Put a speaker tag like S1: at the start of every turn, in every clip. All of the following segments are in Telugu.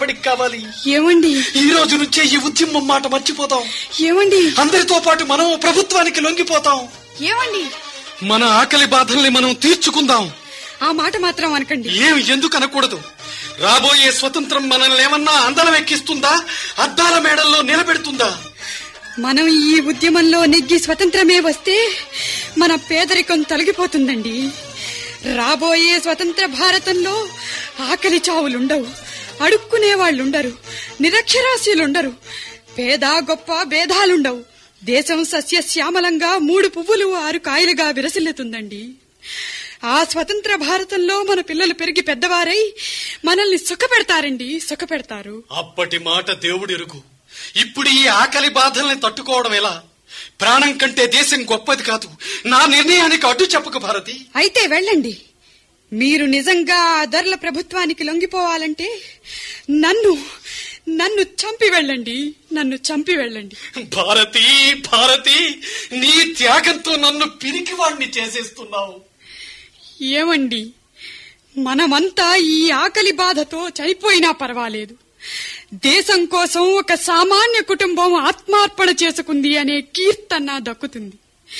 S1: ఎప్పటికి కావాలి
S2: ఏమండి
S1: ఈ రోజు నుంచే ఈ ఉద్యమం మాట మర్చిపోతాం
S2: ఏమండి
S1: అందరితో పాటు మనం ప్రభుత్వానికి లొంగిపోతాం
S2: ఏమండి
S1: మన ఆకలి బాధల్ని మనం తీర్చుకుందాం
S2: ఆ మాట మాత్రం అనకండి
S1: ఏం ఎందుకు అనకూడదు రాబోయే స్వతంత్రం మనల్ని ఏమన్నా అందలం ఎక్కిస్తుందా అద్దాల మేడల్లో నిలబెడుతుందా
S2: మనం ఈ ఉద్యమంలో నెగ్గి స్వతంత్రమే వస్తే మన పేదరికం తొలగిపోతుందండి రాబోయే స్వతంత్ర భారతంలో ఆకలి చావులుండవు అడుక్కునే వాళ్ళుండరు నిరక్షరాస్యులుండరు పేద గొప్ప భేదాలుండవు దేశం సస్యశ్యామలంగా మూడు పువ్వులు ఆరు కాయలుగా విరసిల్లుతుందండి ఆ స్వతంత్ర భారతంలో మన పిల్లలు పెరిగి పెద్దవారై మనల్ని సుఖపెడతారండి సుఖపెడతారు
S1: అప్పటి మాట దేవుడెరుగు ఇప్పుడు ఈ ఆకలి బాధల్ని తట్టుకోవడం ఎలా ప్రాణం కంటే దేశం గొప్పది కాదు నా నిర్ణయానికి అడ్డు చెప్పక భారతి
S2: అయితే వెళ్ళండి మీరు నిజంగా ఆ దొరల ప్రభుత్వానికి లొంగిపోవాలంటే నన్ను నన్ను చంపి వెళ్ళండి నన్ను చంపి వెళ్ళండి
S1: భారతి భారతి నీ త్యాగంతో నన్ను పిరికివాణ్ణి చేసేస్తున్నావు
S2: ఏమండి మనమంతా ఈ ఆకలి బాధతో చనిపోయినా పర్వాలేదు దేశం కోసం ఒక సామాన్య కుటుంబం ఆత్మార్పణ చేసుకుంది అనే కీర్తన దక్కుతుంది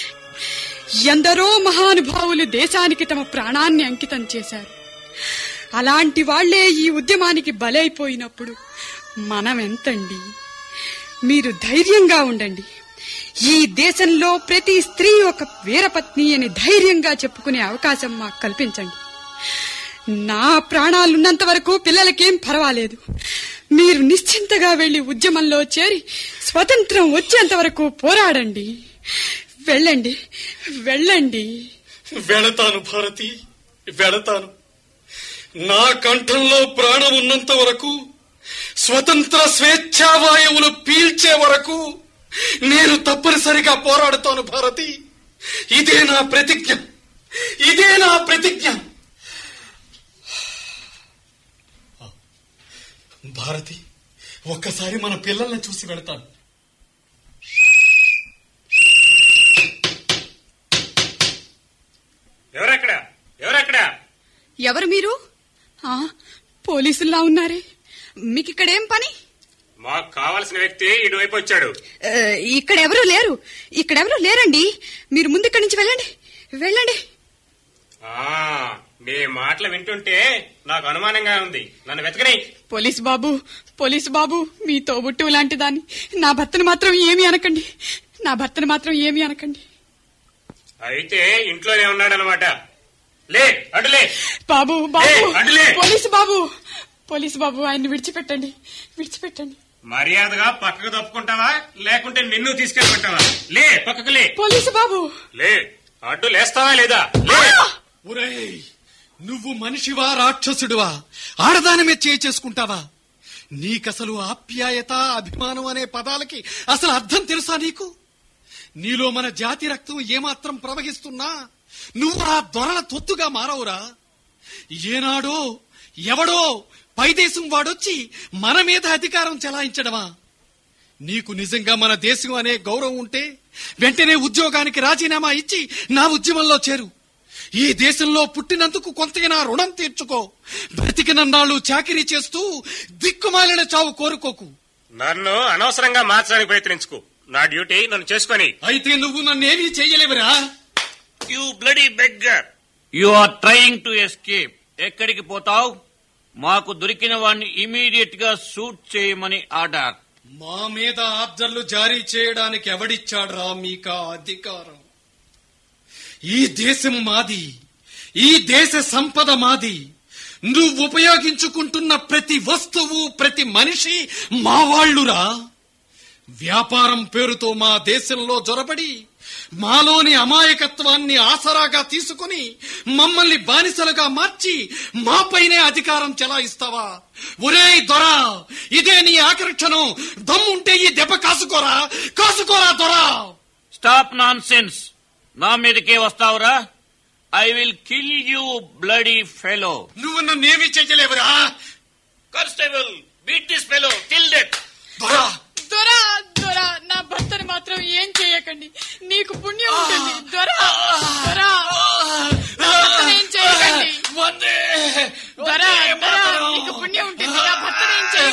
S2: ఎందరో మహానుభావులు దేశానికి తమ ప్రాణాన్ని అంకితం చేశారు అలాంటి వాళ్లే ఈ ఉద్యమానికి బలైపోయినప్పుడు మనం ఎంతండి మీరు ధైర్యంగా ఉండండి ఈ దేశంలో ప్రతి స్త్రీ ఒక వీరపత్ని అని ధైర్యంగా చెప్పుకునే అవకాశం మాకు కల్పించండి నా ప్రాణాలున్నంత వరకు పిల్లలకేం పర్వాలేదు మీరు నిశ్చింతగా వెళ్లి ఉద్యమంలో చేరి స్వతంత్రం వచ్చేంత వరకు పోరాడండి వెళ్ళండి వెళ్ళండి
S1: వెళతాను భారతి వెళతాను నా కంఠంలో ప్రాణం ఉన్నంత వరకు స్వతంత్ర స్వేచ్ఛావాయువులు పీల్చే వరకు నేను తప్పనిసరిగా పోరాడుతాను భారతి ఇదే నా ప్రతిజ్ఞ ఇదే నా ప్రతిజ్ఞ భారతి ఒక్కసారి మన పిల్లల్ని చూసి వెళతాను
S3: ఎవరక్కడ ఎవరక్కడ
S2: ఎవరు మీరు ఆ, పోలీసుల్లా ఉన్నారే మీకు ఇక్కడేం పని
S3: మాకు కావాల్సిన వ్యక్తి ఇటువైపు వచ్చాడు
S2: ఆ, ఇక్కడెవరూ లేరు ఇక్కడెవరూ లేరండి మీరు ముందు ఇక్కడి నుంచి వెళ్ళండి వెళ్ళండి
S3: ఆ మీ మాటలు వింటుంటే నాకు అనుమానంగా ఉంది నన్ను వెతకని
S2: పోలీసు బాబు పోలీసు బాబు మీ తోబుట్టు లాంటి దాన్ని నా భర్తను మాత్రం ఏమీ అనకండి నా భర్తను మాత్రం ఏమీ అనకండి
S3: అయితే ఇంట్లోనే ఉన్నాడనమాట లే అటులే
S2: బాబు బాబు
S3: ఏయ్, అడ్డులే.
S2: పోలీసు బాబు పోలీసు బాబు ఆయన్ని విడిచిపెట్టండి విడిచిపెట్టండి
S3: మర్యాదగా పక్కకు తప్పుకుంటావా లేకుంటే నిన్ను తీసుకెళ్ళిపెట్టావా లే పక్కకు లే
S2: పోలీసు బాబు
S3: లే అడ్డు లేస్తావా లేదా లే
S1: ఒరేయ్ నువ్వు మనిషివా రాక్షసుడివా ఆడదాని మీద చేయి చేసుకుంటావా నీకసలు ఆప్యాయత అభిమానం అనే పదాలకి అసలు అర్థం తెలుసా నీకు నీలో మన జాతి రక్తం ఏమాత్రం ప్రవహిస్తున్నా నువ్వు ఆ దొరల తొత్తుగా మారవురా ఏనాడో ఎవడో పైదేశం వాడొచ్చి మన మీద అధికారం చెలాయించడమా నీకు నిజంగా మన దేశం అనే గౌరవం ఉంటే వెంటనే ఉద్యోగానికి రాజీనామా ఇచ్చి నా ఉద్యమంలో చేరు ఈ దేశంలో పుట్టినందుకు కొంతైనా రుణం తీర్చుకో బ్రతికినన్నాళ్ళు చాకిరీ చేస్తూ దిక్కుమాలిన చావు కోరుకోకు
S3: నన్ను అనవసరంగా మార్చడానికి ప్రయత్నించుకో నా డ్యూటీ నన్ను చేసుకొని
S1: అయితే నువ్వు నన్నేమీ చెయ్యలేవురా
S3: you bloody beggar
S4: you are trying to escape ఎక్కడికి పోతావు మాకు దొరికిన వాడిని ఇమీడియట్ గా షూట్ చేయమని ఆర్డర్
S1: మా మీద ఆర్డర్లు జారీ చేయడానికి ఎవడిచ్చాడ్రా మీకా అధికారం ఈ దేశం మాది ఈ దేశ సంపద మాది నువ్వు ఉపయోగించుకుంటున్న ప్రతి వస్తువు ప్రతి మనిషి మా వాళ్ళురా వ్యాపారం పేరుతో మా దేశంలో జొరబడి మాలోని అమాయకత్వాన్ని ఆసరాగా తీసుకుని మమ్మల్ని బానిసలుగా మార్చి మాపైనే అధికారం చెలాయిస్తావా ఒరేయ్ దొరా ఇదే నీ ఆఖరి క్షణం దమ్ముంటే ఈ దెబ్బ కాసుకోరా కాసుకోరా దొరా
S4: స్టాప్ నాన్ సెన్స్ నా మీదకే వస్తావురా I will kill you bloody fellow
S1: నువ్వు నన్నేమీ చెయ్యలేవురా
S4: కానిస్టేబుల్